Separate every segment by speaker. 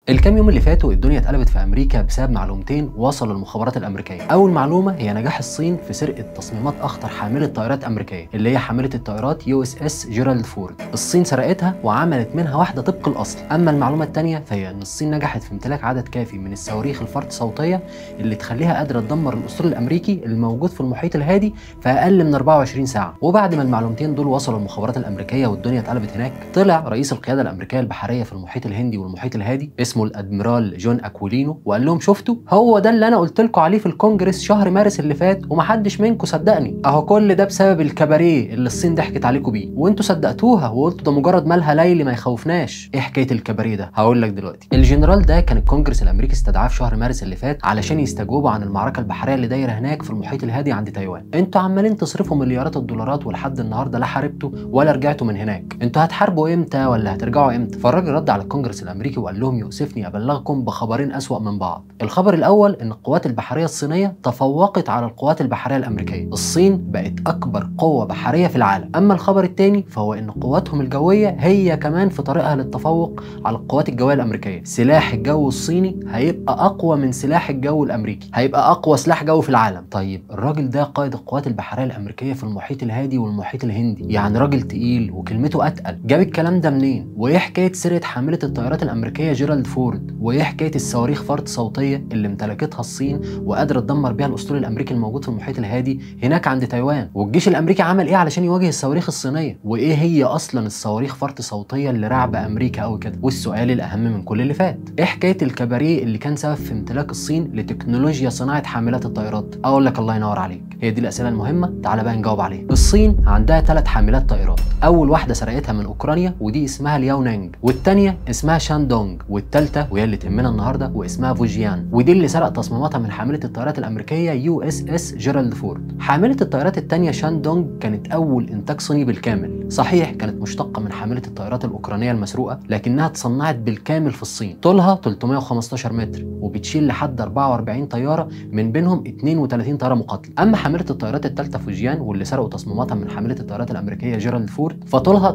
Speaker 1: الكام يوم اللي فاتوا الدنيا اتقلبت في امريكا بسبب معلومتين وصلوا المخابرات الامريكيه اول معلومه هي نجاح الصين في سرقه تصميمات اخطر حامله طائرات امريكيه اللي هي حامله الطائرات يو اس اس جيرالد فورد الصين سرقتها وعملت منها واحده طبق الاصل اما المعلومه الثانيه فهي ان الصين نجحت في امتلاك عدد كافي من الصواريخ الفرد صوتيه اللي تخليها قادره تدمر الاسطول الامريكي الموجود في المحيط الهادي في اقل من 24 ساعه وبعد ما المعلومتين دول وصلوا المخابرات الامريكيه والدنيا اتقلبت هناك طلع رئيس القياده الامريكيه البحريه في المحيط الهندي والمحيط الهادي اسمه الادميرال جون اكولينو وقال لهم شفتوا هو ده اللي انا قلت لكم عليه في الكونجرس شهر مارس اللي فات ومحدش منكم صدقني اهو كل ده بسبب الكباريه اللي الصين ضحكت عليكم بيه وانتوا صدقتوها وقلتوا ده مجرد مالها ليلي ما يخوفناش ايه حكايه الكباريه ده هقول لك دلوقتي الجنرال ده كان الكونجرس الامريكي استدعاه في شهر مارس اللي فات علشان يستجوبوا عن المعركه البحريه اللي دايره هناك في المحيط الهادي عند تايوان انتوا عمالين تصرفوا مليارات الدولارات ولحد النهارده لا حاربتوا ولا رجعتوا من هناك انتوا هتحاربوا امتى ولا هترجعوا امتى فالراجل رد على الكونجرس الامريكي وقال لهم يؤسفني ابلغكم بخبرين اسوا من بعض الخبر الاول ان القوات البحريه الصينيه تفوقت على القوات البحريه الامريكيه الصين بقت اكبر قوه بحريه في العالم اما الخبر الثاني فهو ان قواتهم الجويه هي كمان في طريقها للتفوق على القوات الجويه الامريكيه سلاح الجو الصيني هيبقى اقوى من سلاح الجو الامريكي هيبقى اقوى سلاح جو في العالم طيب الراجل ده قائد القوات البحريه الامريكيه في المحيط الهادي والمحيط الهندي يعني راجل تقيل وكلمته اتقل جاب الكلام ده منين وايه حكايه سرقه حامله الطائرات الامريكيه جيرالد فورد وايه حكايه الصواريخ فرد صوتيه اللي امتلكتها الصين وقادره تدمر بيها الاسطول الامريكي الموجود في المحيط الهادي هناك عند تايوان والجيش الامريكي عمل ايه علشان يواجه الصواريخ الصينيه وايه هي اصلا الصواريخ فرد صوتيه اللي راعبه امريكا قوي كده والسؤال الاهم من كل اللي فات ايه حكايه الكباريه اللي كان سبب في امتلاك الصين لتكنولوجيا صناعه حاملات الطائرات اقول لك الله ينور عليك هي دي الاسئله المهمه تعال بقى نجاوب عليها الصين عندها ثلاث حاملات طائرات اول واحده سرقتها من اوكرانيا ودي اسمها لياونانج والثانيه اسمها شاندونج والثالثه وهي اللي تهمنا النهارده واسمها فوجيان ودي اللي سرق تصميماتها من حامله الطائرات الامريكيه يو اس اس جيرالد فورد حامله الطائرات الثانيه شاندونج كانت اول انتاج صيني بالكامل صحيح كانت مشتقه من حامله الطائرات الاوكرانيه المسروقه لكنها اتصنعت بالكامل في الصين طولها 315 متر وبتشيل لحد 44 طياره من بينهم 32 طياره مقاتله اما حامله الطائرات الثالثه فوجيان واللي سرقوا تصميماتها من حامله الطائرات الامريكيه جيرالد فورد فطولها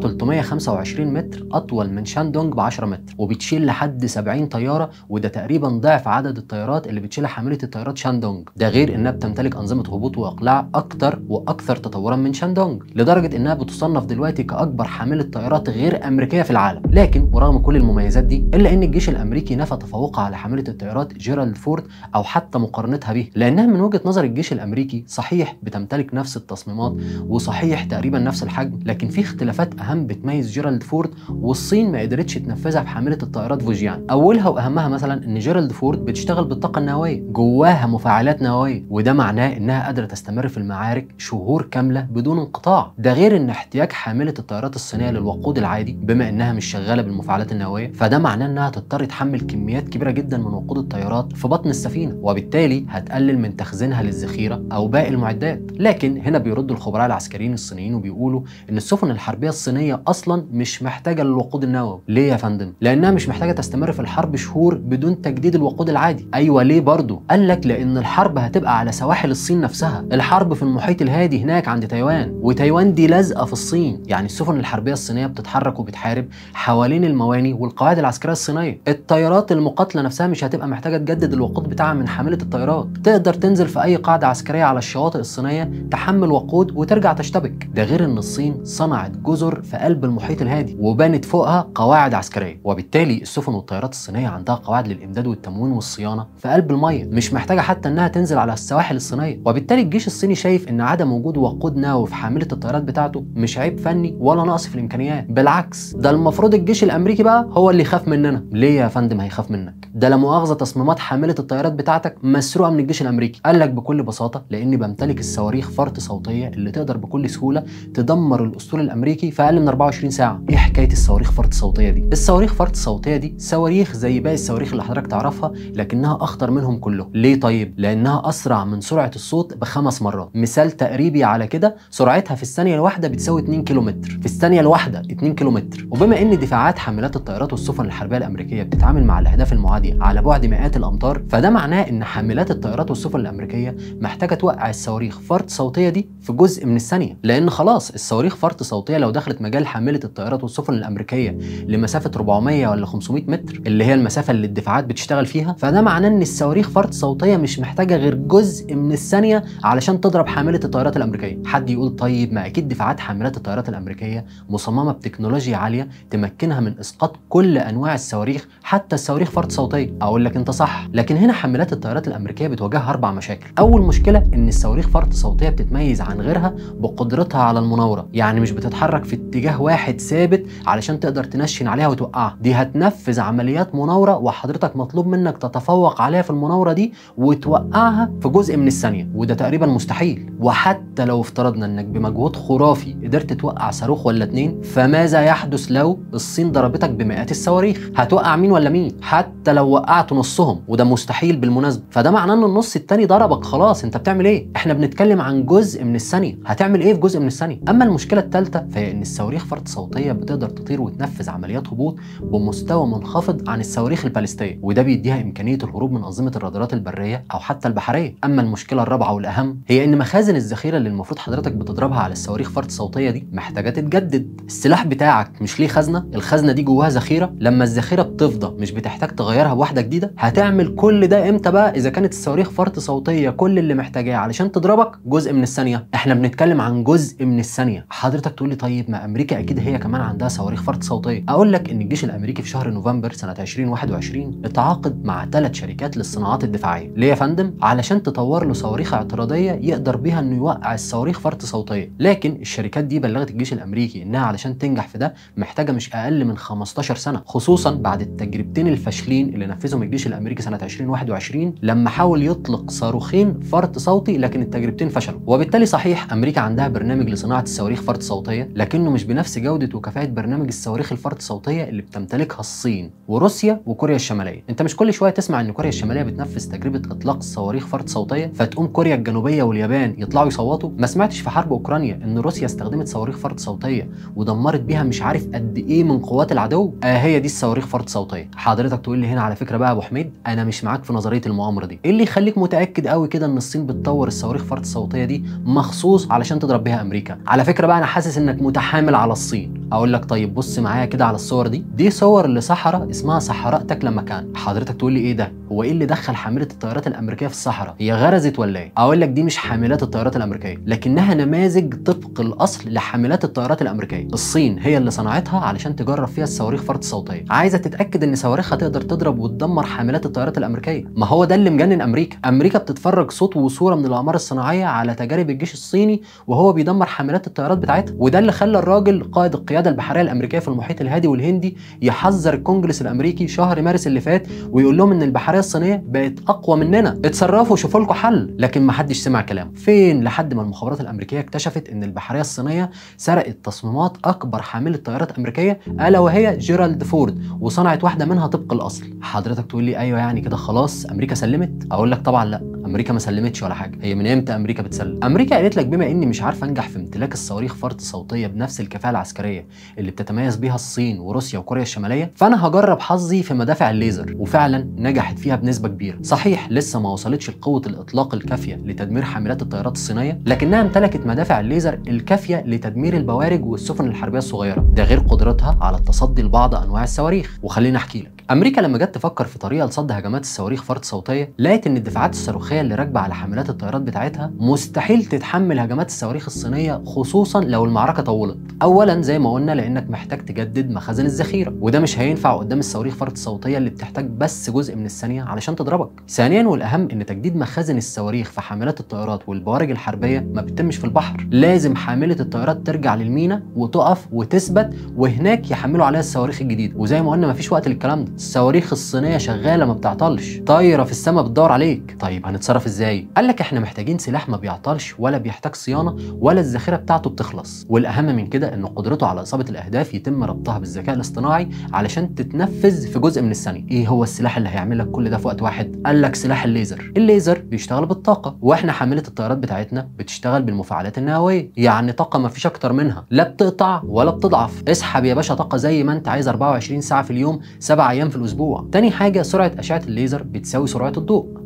Speaker 1: 325 متر اطول من شاندونج ب 10 متر وبتشيل لحد 70 طياره وده تقريبا ضعف عدد الطيارات اللي بتشيلها حامله الطيارات شاندونج ده غير انها بتمتلك انظمه هبوط واقلاع اكتر واكثر تطورا من شاندونج لدرجه انها بتصنف دلوقتي كاكبر حامله طائرات غير امريكيه في العالم لكن ورغم كل المميزات دي الا ان الجيش الامريكي نفى تفوقها على حامله الطائرات جيرالد فورد او حتى مقارنتها به لانها من وجهه نظر الجيش الامريكي صحيح بتمتلك نفس التصميمات وصحيح تقريبا نفس الحجم لكن في اختلافات اهم بتميز جيرالد فورد والصين ما قدرتش تنفذها في حامله الطائرات فوجيان اولها واهمها مثلا ان جيرالد فورد بتشتغل بالطاقه النوويه جواها مفاعلات نوويه وده معناه انها قادره تستمر في المعارك شهور كامله بدون انقطاع ده غير ان احتياج حامله الطائرات الصينيه للوقود العادي بما انها مش شغاله بالمفاعلات النوويه فده معناه انها تضطر تحمل كميات كبيره جدا من وقود الطيارات في بطن السفينه وبالتالي هتقلل من تخزينها للذخيره او باقي المعدات لكن هنا بيردوا الخبراء العسكريين الصينيين وبيقولوا ان السفن الحربيه الصينيه اصلا مش محتاجه للوقود النووي ليه يا فندم لانها مش محتاجه تستمر في الحرب شهور بدون تجديد الوقود العادي ايوه ليه برضه قال لك لان الحرب هتبقى على سواحل الصين نفسها الحرب في المحيط الهادي هناك عند تايوان وتايوان دي لازقه في الصين يعني السفن الحربيه الصينيه بتتحرك وبتحارب حوالين المواني والقواعد العسكريه الصينيه الطيارات المقاتله نفسها مش هتبقى محتاجه تجدد الوقود بتاعها من حامله الطيارات تقدر تنزل في اي قاعده عسكريه على الشواطئ الصينيه تحمل وقود وترجع تشتبك ده غير ان الصين صنعت جزر في قلب المحيط الهادي وبنت فوقها قواعد عسكريه وبالتالي السفن والطيارات الصينيه عندها قواعد للامداد والتموين والصيانه في قلب الميه مش محتاجه حتى انها تنزل على السواحل الصينيه وبالتالي الجيش الصيني شايف ان عدم وجود وقود نووي في حامله الطيارات بتاعته مش عيب فني ولا نقص في الامكانيات بالعكس ده المفروض الجيش الامريكي بقى هو اللي يخاف مننا ليه يا فندم هيخاف منك ده لا مؤاخذه تصميمات حامله الطيارات بتاعتك مسروقه من الجيش الامريكي قال لك بكل بساطه لاني بمتلك الصواريخ فرط صوتيه اللي تقدر بكل سهوله تدمر الاسطول الامريكي في اقل من 24 ساعه ايه حكايه الصواريخ فرط صوتيه دي الصواريخ فرط صوتيه دي صواريخ زي باقي الصواريخ اللي حضرتك تعرفها لكنها اخطر منهم كلهم ليه طيب لانها اسرع من سرعه الصوت بخمس مرات مثال تقريبي على كده سرعتها في الثانيه الواحده بتساوي 2 كيلومتر في الثانيه الواحده 2 كيلومتر وبما ان دفاعات حاملات الطيارات والسفن الحربيه الامريكيه بتتعامل مع الاهداف المعاديه على بعد مئات الامتار فده معناه ان حاملات الطيارات والسفن الامريكيه محتاجه توقع الصواريخ فرط صوتيه دي في جزء من الثانيه لان خلاص الصواريخ فرط صوتيه لو دخلت مجال حامله الطيارات والسفن الامريكيه لمسافه 400 ولا 500 متر اللي هي المسافه اللي الدفاعات بتشتغل فيها فده معناه ان الصواريخ فرد صوتيه مش محتاجه غير جزء من الثانيه علشان تضرب حامله الطيارات الامريكيه حد يقول طيب ما اكيد دفاعات حاملات الطيارات الامريكيه مصممه بتكنولوجيا عاليه تمكنها من اسقاط كل انواع الصواريخ حتى الصواريخ فرد صوتيه اقول لك انت صح لكن هنا حاملات الطيارات الامريكيه بتواجهها اربع مشاكل اول مشكله ان الصواريخ فرد صوتيه بتتميز عن غيرها بقدرتها على المناوره يعني مش بتتحرك في اتجاه واحد ثابت علشان تقدر تنشن عليها وتوقعها دي هتنفذ عمليات مناوره وحضرتك مطلوب منك تتفوق عليها في المناوره دي وتوقعها في جزء من الثانيه وده تقريبا مستحيل وحتى لو افترضنا انك بمجهود خرافي قدرت توقع صاروخ ولا اتنين فماذا يحدث لو الصين ضربتك بمئات الصواريخ هتوقع مين ولا مين حتى لو وقعت نصهم وده مستحيل بالمناسبه فده معناه ان النص التاني ضربك خلاص انت بتعمل ايه احنا بنتكلم عن جزء من الثانيه هتعمل ايه في جزء من الثانيه اما المشكله الثالثه فهي ان الصواريخ فرد صوتيه بتقدر تطير وتنفذ عمليات هبوط بمستوى منخفض عن الصواريخ الباليستيه وده بيديها امكانيه الهروب من انظمه الرادارات البريه او حتى البحريه اما المشكله الرابعه والاهم هي ان مخازن الذخيره اللي المفروض حضرتك بتضربها على الصواريخ فرد صوتيه دي محتاجه تتجدد السلاح بتاعك مش ليه خزنه الخزنه دي جواها ذخيره لما الذخيره بتفضى مش بتحتاج تغيرها بواحده جديده هتعمل كل ده امتى بقى اذا كانت الصواريخ فرد صوتيه كل اللي محتاجاه علشان تضربك جزء من الثانيه احنا بنتكلم عن جزء من الثانيه حضرتك تقول لي طيب ما امريكا اكيد هي كمان عندها صواريخ فرد صوتيه اقول لك ان الجيش الامريكي في شهر نوفمبر سنه 2021 اتعاقد مع ثلاث شركات للصناعات الدفاعيه ليه يا فندم علشان تطور له صواريخ اعتراضيه يقدر بيها انه يوقع الصواريخ فرد صوتيه لكن الشركات دي بلغت الجيش الامريكي انها علشان تنجح في ده محتاجه مش اقل من 15 سنه خصوصا بعد التجربتين الفاشلين اللي نفذهم الجيش الامريكي سنه 2021 لما حاول يطلق صاروخين فرد صوتي لكن التجربتين فشلوا وبالتالي صحيح امريكا عندها برنامج لصناعه الصواريخ فرد صوتيه لكنه مش بنفس جوده وكفاءه برنامج الصواريخ الفرد صوتيه اللي بتمتلكها الصين وروسيا وكوريا الشماليه انت مش كل شويه تسمع ان كوريا الشماليه بتنفذ تجربه اطلاق الصواريخ فرد صوتيه فتقوم كوريا الجنوبيه واليابان يطلعوا يصوتوا ما سمعتش في حرب اوكرانيا ان روسيا استخدمت صواريخ فرد صوتيه ودمرت بيها مش عارف قد ايه من قوات العدو آه هي دي الصواريخ فرد صوتيه حضرتك تقول لي هنا على فكره بقى يا ابو حميد انا مش معاك في نظريه المؤامره دي ايه اللي يخليك متاكد قوي كده ان الصين بتطور الصواريخ فرد الصوتيه دي مخصوص علشان تضرب بيها امريكا على فكره بقى انا حاسس انك متحامل على الصين اقول لك طيب بص معايا كده على الصور دي دي صور لصحراء اسمها صحراء تكلا مكان حضرتك تقول لي ايه ده هو ايه اللي دخل حامله الطيارات الامريكيه في الصحراء هي غرزت ولا ايه اقول لك دي مش حاملات الطيارات الامريكيه لكنها نماذج طبق الاصل لحاملات الطيارات الامريكيه الصين هي اللي صنعتها علشان تجرب فيها الصواريخ فرد صوتيه عايزه تتاكد ان صواريخها تقدر تضرب وتدمر حاملات الطيارات الامريكيه ما هو ده اللي مجنن امريكا امريكا بتتفرج صوت وصوره من الاقمار الصناعيه على تجارب الجيش الصيني وهو بيدمر حاملات الطيارات بتاعتها وده اللي خلى الراجل قائد القياده البحريه الامريكيه في المحيط الهادي والهندي يحذر الكونجرس الامريكي شهر مارس اللي فات ويقول لهم ان البحريه الصينيه بقت اقوى مننا اتصرفوا شوفوا لكم حل لكن ما حدش سمع كلامه فين لحد ما المخابرات الامريكيه اكتشفت ان البحريه الصينيه سرقت تصميمات اكبر حامله طيارات امريكيه الا وهي جيرالد فورد وصنعت واحده منها طبق الاصل حضرتك تقول لي ايوه يعني كده خلاص امريكا سلمت اقول لك طبعا لا امريكا ما سلمتش ولا حاجه هي من امتى امريكا بتسلم امريكا قالت لك بما اني مش عارف انجح في امتلاك الصواريخ فرد صوتيه بنفس الكفاءه العسكريه اللي بتتميز بيها الصين وروسيا وكوريا الشماليه فانا هجرب حظي في مدافع الليزر وفعلا نجحت فيها بنسبه كبيره صحيح لسه ما وصلتش لقوه الاطلاق الكافيه لتدمير حاملات الطيارات الصينيه لكنها امتلكت مدافع الليزر الكافيه لتدمير البوارج والسفن الحربيه الصغيره ده غير قدرتها على التصدي لبعض انواع الصواريخ وخليني احكي لك امريكا لما جت تفكر في طريقه لصد هجمات الصواريخ فرد صوتيه لقت ان الدفاعات الصاروخيه اللي راكبه على حاملات الطيارات بتاعتها مستحيل تتحمل هجمات الصواريخ الصينيه خصوصا لو المعركه طولت اولا زي ما قلنا لانك محتاج تجدد مخازن الذخيره وده مش هينفع قدام الصواريخ فرد صوتيه اللي بتحتاج بس جزء من الثانيه علشان تضربك ثانيا والاهم ان تجديد مخازن الصواريخ في حاملات الطيارات والبوارج الحربيه ما بتتمش في البحر لازم حامله الطيارات ترجع للمينا وتقف وتثبت وهناك يحملوا عليها الصواريخ الجديده وزي ما قلنا مفيش وقت للكلام ده الصواريخ الصينيه شغاله ما بتعطلش طايره في السماء بتدور عليك طيب هنتصرف ازاي قال لك احنا محتاجين سلاح ما بيعطلش ولا بيحتاج صيانه ولا الذخيره بتاعته بتخلص والاهم من كده ان قدرته على اصابه الاهداف يتم ربطها بالذكاء الاصطناعي علشان تتنفذ في جزء من الثانيه ايه هو السلاح اللي هيعمل لك كل ده في وقت واحد قال لك سلاح الليزر الليزر بيشتغل بالطاقه واحنا حامله الطيارات بتاعتنا بتشتغل بالمفاعلات النوويه يعني طاقه ما فيش اكتر منها لا بتقطع ولا بتضعف اسحب يا باشا طاقه زي ما انت عايز 24 ساعه في اليوم 7 ايام في الاسبوع تاني حاجه سرعه اشعه الليزر بتساوي سرعه الضوء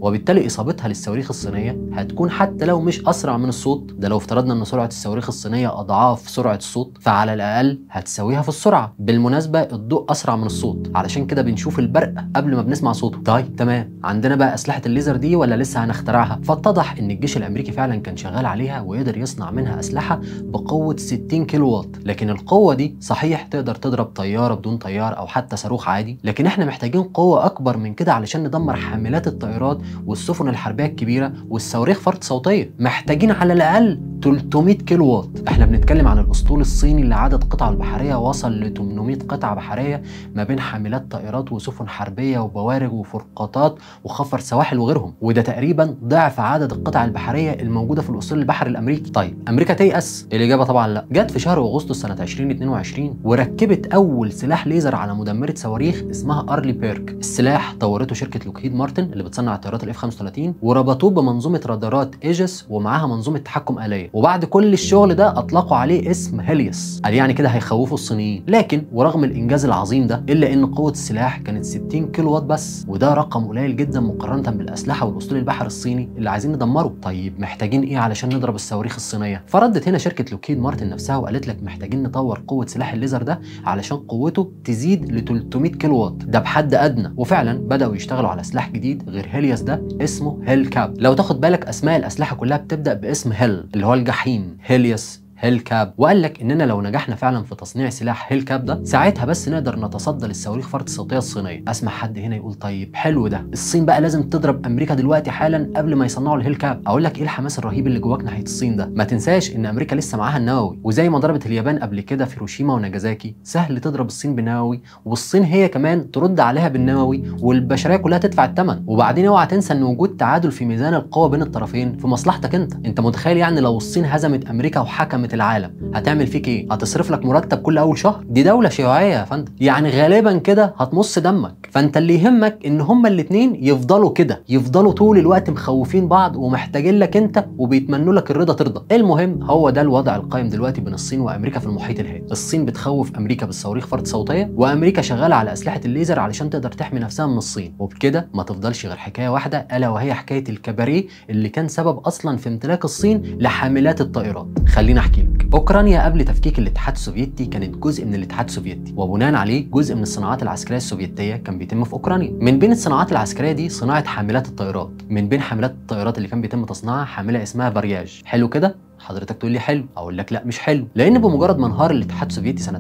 Speaker 1: وبالتالي اصابتها للصواريخ الصينيه هتكون حتى لو مش اسرع من الصوت ده لو افترضنا ان سرعه الصواريخ الصينيه اضعاف سرعه الصوت فعلى الاقل هتساويها في السرعه بالمناسبه الضوء اسرع من الصوت علشان كده بنشوف البرق قبل ما بنسمع صوته طيب تمام عندنا بقى اسلحه الليزر دي ولا لسه هنخترعها فاتضح ان الجيش الامريكي فعلا كان شغال عليها وقدر يصنع منها اسلحه بقوه 60 كيلو واط لكن القوه دي صحيح تقدر تضرب طياره بدون طيار او حتى صاروخ عادي لكن احنا محتاجين قوه اكبر من كده علشان ندمر حاملات الطائرات والسفن الحربيه الكبيره والصواريخ فرد صوتيه محتاجين على الاقل 300 كيلو واط احنا بنتكلم عن الاسطول الصيني اللي عدد قطعه البحريه وصل ل 800 قطعه بحريه ما بين حاملات طائرات وسفن حربيه وبوارج وفرقاطات وخفر سواحل وغيرهم وده تقريبا ضعف عدد القطع البحريه الموجوده في الاسطول البحري الامريكي طيب امريكا تيأس الاجابه طبعا لا جت في شهر اغسطس سنه 2022 وركبت اول سلاح ليزر على مدمره صواريخ اسمها ارلي بيرك السلاح طورته شركه لوكهيد مارتن اللي بتصنع الطيارات الاف 35 وربطوه بمنظومه رادارات ايجس ومعاها منظومه تحكم آلية وبعد كل الشغل ده اطلقوا عليه اسم هيليوس قال يعني كده هيخوفوا الصينيين لكن ورغم الانجاز العظيم ده الا ان قوه السلاح كانت 60 كيلو واط بس وده رقم قليل جدا مقارنه بالاسلحه والاسطول البحري الصيني اللي عايزين ندمره طيب محتاجين ايه علشان نضرب الصواريخ الصينيه فردت هنا شركه لوكهيد مارتن نفسها وقالت لك محتاجين نطور قوه سلاح الليزر ده علشان قوته تزيد ل 300 كيلو واط ده بحد ادنى وفعلا بداوا يشتغلوا على سلاح جديد غير هيليوس ده اسمه هيل كاب لو تاخد بالك اسماء الاسلحه كلها بتبدا باسم هيل اللي هو الجحيم هيليوس هيل كاب وقال لك اننا لو نجحنا فعلا في تصنيع سلاح هيل كاب ده ساعتها بس نقدر نتصدى للصواريخ فرد الصوتيه الصينيه اسمع حد هنا يقول طيب حلو ده الصين بقى لازم تضرب امريكا دلوقتي حالا قبل ما يصنعوا الهيل كاب اقول لك ايه الحماس الرهيب اللي جواك ناحيه الصين ده ما تنساش ان امريكا لسه معاها النووي وزي ما ضربت اليابان قبل كده في هيروشيما وناجازاكي سهل تضرب الصين بالنووي والصين هي كمان ترد عليها بالنووي والبشريه كلها تدفع الثمن وبعدين اوعى تنسى ان وجود تعادل في ميزان القوه بين الطرفين في مصلحتك انت انت متخيل يعني لو الصين هزمت امريكا وحكمت العالم هتعمل فيك ايه؟ هتصرف لك مرتب كل اول شهر؟ دي دوله شيوعيه يا فندم، يعني غالبا كده هتمص دمك، فانت اللي يهمك ان هما الاثنين يفضلوا كده، يفضلوا طول الوقت مخوفين بعض ومحتاجين لك انت وبيتمنوا لك الرضا ترضى، المهم هو ده الوضع القائم دلوقتي بين الصين وامريكا في المحيط الهادي، الصين بتخوف امريكا بالصواريخ فرد صوتيه وامريكا شغاله على اسلحه الليزر علشان تقدر تحمي نفسها من الصين، وبكده ما تفضلش غير حكايه واحده الا وهي حكايه الكباريه اللي كان سبب اصلا في امتلاك الصين لحاملات الطائرات، خليني احكي لك، اوكرانيا قبل تفكيك الاتحاد السوفيتي كانت جزء من الاتحاد السوفيتي وبناء عليه جزء من الصناعات العسكريه السوفيتيه كان بيتم في اوكرانيا من بين الصناعات العسكريه دي صناعه حاملات الطائرات من بين حاملات الطائرات اللي كان بيتم تصنيعها حامله اسمها فارياج حلو كده حضرتك تقول لي حلو اقول لك لا مش حلو لان بمجرد ما انهار الاتحاد السوفيتي سنه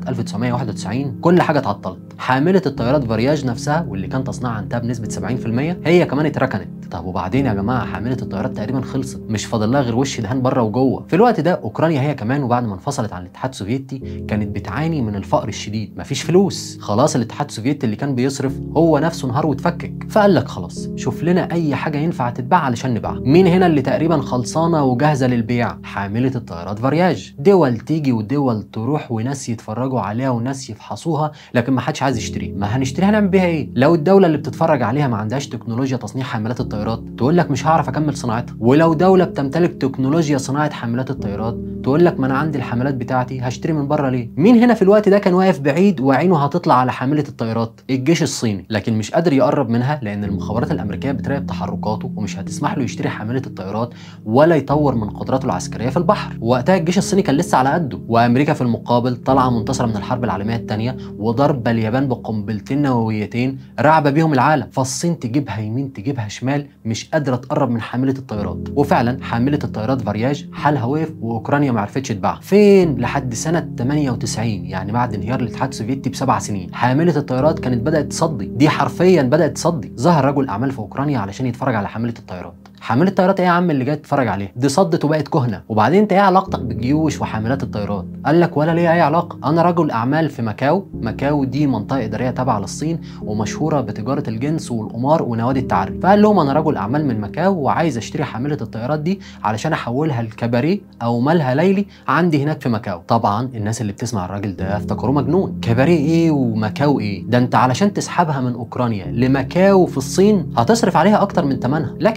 Speaker 1: 1991 كل حاجه اتعطلت حامله الطيارات فارياج نفسها واللي كان تصنيعها انتهى بنسبه 70% هي كمان اتركنت طب وبعدين يا جماعه حامله الطيارات تقريبا خلصت مش فاضل لها غير وش دهان بره وجوه في الوقت ده اوكرانيا هي كمان وبعد ما انفصلت عن الاتحاد السوفيتي كانت بتعاني من الفقر الشديد مفيش فلوس خلاص الاتحاد السوفيتي اللي كان بيصرف هو نفسه انهار واتفكك فقال لك خلاص شوف لنا اي حاجه ينفع تتباع علشان نبيعها مين هنا اللي تقريبا خلصانه وجاهزه للبيع حامله الطيارات فارياج دول تيجي ودول تروح وناس يتفرجوا عليها وناس يفحصوها لكن ما حدش عايز يشتري ما هنشتريها نعمل بيها ايه لو الدوله اللي بتتفرج عليها ما عندهاش تكنولوجيا تصنيع حاملات الطيارات تقول لك مش هعرف اكمل صناعتها ولو دوله بتمتلك تكنولوجيا صناعه حاملات الطيارات تقول لك ما انا عندي الحملات بتاعتي هشتري من بره ليه مين هنا في الوقت ده كان واقف بعيد وعينه هتطلع على حامله الطيارات الجيش الصيني لكن مش قادر يقرب منها لان المخابرات الامريكيه بتراقب تحركاته ومش هتسمح له يشتري حامله الطيارات ولا يطور من قدراته العسكريه في البحر وقتها الجيش الصيني كان لسه على قده وامريكا في المقابل طالعه منتصره من الحرب العالميه الثانيه وضربه اليابان بقنبلتين نوويتين رعبه بيهم العالم فالصين تجيبها يمين تجيبها شمال مش قادره تقرب من حامله الطيارات وفعلا حامله الطيارات فارياج حالها وقف واوكرانيا ما عرفتش تباعها فين لحد سنه 98 يعني بعد انهيار الاتحاد السوفيتي بسبع سنين حامله الطيارات كانت بدات تصدي دي حرفيا بدات تصدي ظهر رجل اعمال في اوكرانيا علشان يتفرج على حامله الطيارات حامله الطيارات ايه يا عم اللي جاي تتفرج عليها دي صدت وبقت كهنه وبعدين انت ايه علاقتك بالجيوش وحاملات الطيارات قال لك ولا ليها اي علاقه انا رجل اعمال في ماكاو ماكاو دي منطقه اداريه تابعه للصين ومشهوره بتجاره الجنس والقمار ونوادي التعري فقال لهم انا رجل اعمال من ماكاو وعايز اشتري حامله الطيارات دي علشان احولها لكباريه او مالها ليلي عندي هناك في ماكاو طبعا الناس اللي بتسمع الراجل ده افتكروه مجنون كباريه ايه وماكاو ايه ده انت علشان تسحبها من اوكرانيا لماكاو في الصين هتصرف عليها اكتر من ثمنها لكن الحقيقه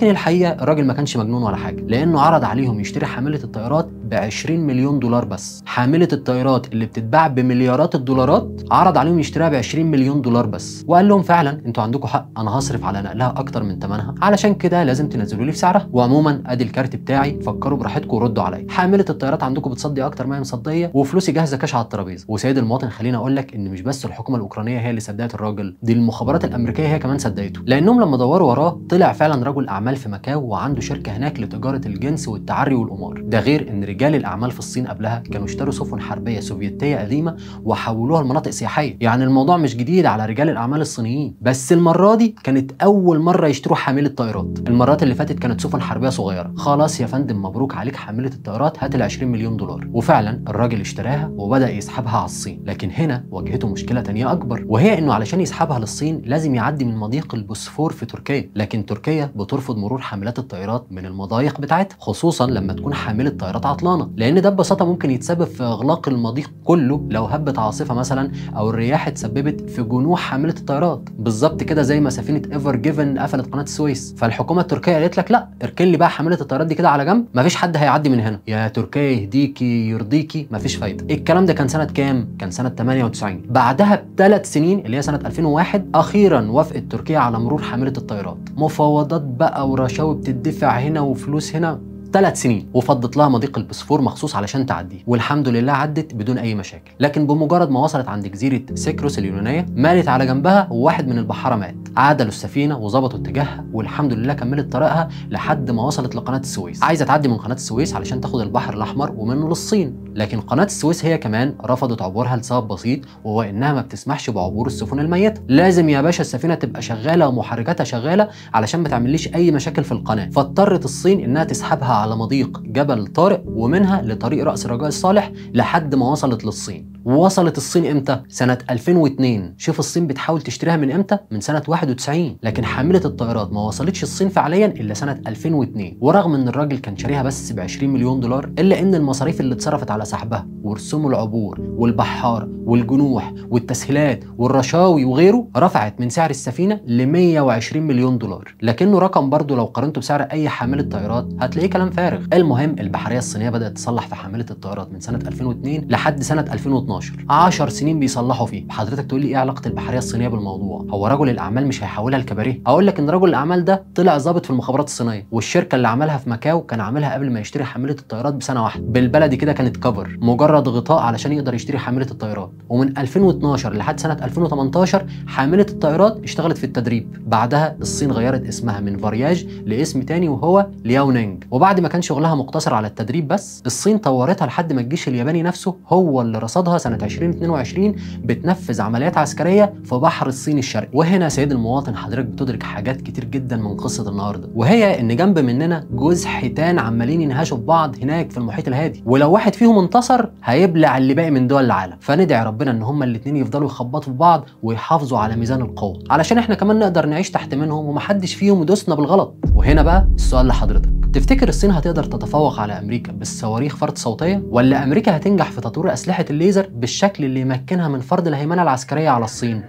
Speaker 1: الحقيقه الراجل ما كانش مجنون ولا حاجه لانه عرض عليهم يشتري حامله الطيارات ب 20 مليون دولار بس حامله الطيارات اللي بتتباع بمليارات الدولارات عرض عليهم يشتريها ب 20 مليون دولار بس وقال لهم فعلا انتوا عندكم حق انا هصرف على نقلها اكتر من ثمنها علشان كده لازم تنزلوا لي في سعرها وعموما ادي الكارت بتاعي فكروا براحتكم وردوا عليا حامله الطيارات عندكم بتصدي اكتر ما هي مصديه وفلوسي جاهزه كاش على الترابيزه وسيد المواطن خليني اقول لك ان مش بس الحكومه الاوكرانيه هي اللي صدقت الراجل دي المخابرات الامريكيه هي كمان صدقته لانهم لما دوروا وراه طلع فعلا رجل اعمال في ماكاو وعنده شركه هناك لتجاره الجنس والتعري والقمار ده غير ان رجال الاعمال في الصين قبلها كانوا اشتروا سفن حربيه سوفيتيه قديمه وحولوها لمناطق سياحيه يعني الموضوع مش جديد على رجال الاعمال الصينيين بس المره دي كانت اول مره يشتروا حامله طائرات المرات اللي فاتت كانت سفن حربيه صغيره خلاص يا فندم مبروك عليك حامله الطيارات هات ال 20 مليون دولار وفعلا الراجل اشتراها وبدا يسحبها على الصين لكن هنا واجهته مشكله تانية اكبر وهي انه علشان يسحبها للصين لازم يعدي من مضيق البوسفور في تركيا لكن تركيا بترفض مرور حاملات الطائرات من المضايق بتاعتها خصوصا لما تكون حامله طائرات عطلانه لان ده ببساطه ممكن يتسبب في اغلاق المضيق كله لو هبت عاصفه مثلا او الرياح اتسببت في جنوح حامله الطائرات بالظبط كده زي ما سفينه ايفر جيفن قفلت قناه السويس فالحكومه التركيه قالت لك لا اركن لي بقى حامله الطيارات دي كده على جنب مفيش حد هيعدي من هنا يا تركيا يهديكي يرضيكي مفيش فايده الكلام ده كان سنه كام كان سنه 98 بعدها بثلاث سنين اللي هي سنه 2001 اخيرا وافقت تركيا على مرور حامله الطائرات مفاوضات بقى ورشاوي بتدفع هنا وفلوس هنا ثلاث سنين وفضت لها مضيق البسفور مخصوص علشان تعديه والحمد لله عدت بدون اي مشاكل لكن بمجرد ما وصلت عند جزيره سيكروس اليونانيه مالت على جنبها وواحد من البحاره مات عدلوا السفينه وظبطوا اتجاهها والحمد لله كملت طريقها لحد ما وصلت لقناه السويس عايزه تعدي من قناه السويس علشان تاخد البحر الاحمر ومنه للصين لكن قناه السويس هي كمان رفضت عبورها لسبب بسيط وهو انها ما بتسمحش بعبور السفن الميته لازم يا باشا السفينه تبقى شغاله ومحركاتها شغاله علشان ما تعمليش اي مشاكل في القناه فاضطرت الصين انها تسحبها على مضيق جبل طارق ومنها لطريق راس رجاء الصالح لحد ما وصلت للصين وصلت الصين امتى؟ سنة 2002 شوف الصين بتحاول تشتريها من امتى؟ من سنة 91 لكن حاملة الطائرات ما وصلتش الصين فعليا الا سنة 2002 ورغم ان الراجل كان شاريها بس ب 20 مليون دولار الا ان المصاريف اللي اتصرفت على سحبها ورسوم العبور والبحارة والجنوح والتسهيلات والرشاوي وغيره رفعت من سعر السفينة ل 120 مليون دولار لكنه رقم برضه لو قارنته بسعر اي حاملة طائرات هتلاقيه كلام فارغ المهم البحرية الصينية بدأت تصلح في حاملة الطائرات من سنة 2002 لحد سنة 2012 10 سنين بيصلحوا فيه حضرتك تقول لي ايه علاقه البحريه الصينيه بالموضوع هو رجل الاعمال مش هيحولها لكباريه اقول لك ان رجل الاعمال ده طلع ضابط في المخابرات الصينيه والشركه اللي عملها في ماكاو كان عاملها قبل ما يشتري حامله الطيارات بسنه واحده بالبلدي كده كانت كفر مجرد غطاء علشان يقدر يشتري حامله الطيارات ومن 2012 لحد سنه 2018 حامله الطيارات اشتغلت في التدريب بعدها الصين غيرت اسمها من فارياج لاسم تاني وهو لياونينج وبعد ما كان شغلها مقتصر على التدريب بس الصين طورتها لحد ما الجيش الياباني نفسه هو اللي رصدها سنه 2022 بتنفذ عمليات عسكريه في بحر الصين الشرقي وهنا سيد المواطن حضرتك بتدرك حاجات كتير جدا من قصه النهارده وهي ان جنب مننا جوز حيتان عمالين ينهشوا في بعض هناك في المحيط الهادي ولو واحد فيهم انتصر هيبلع اللي باقي من دول العالم فندعي ربنا ان هما الاثنين يفضلوا يخبطوا في بعض ويحافظوا على ميزان القوه علشان احنا كمان نقدر نعيش تحت منهم ومحدش فيهم يدوسنا بالغلط وهنا بقى السؤال لحضرتك تفتكر الصين هتقدر تتفوق على امريكا بالصواريخ فرد صوتيه ولا امريكا هتنجح في تطوير اسلحه الليزر بالشكل اللي يمكنها من فرض الهيمنه العسكريه على الصين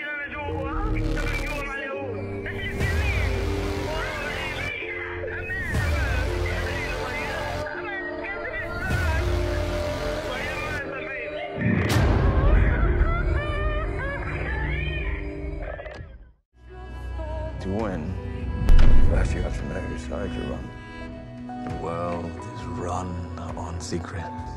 Speaker 2: To win, first you have to know whose side you're on.
Speaker 3: The world is run on secrets.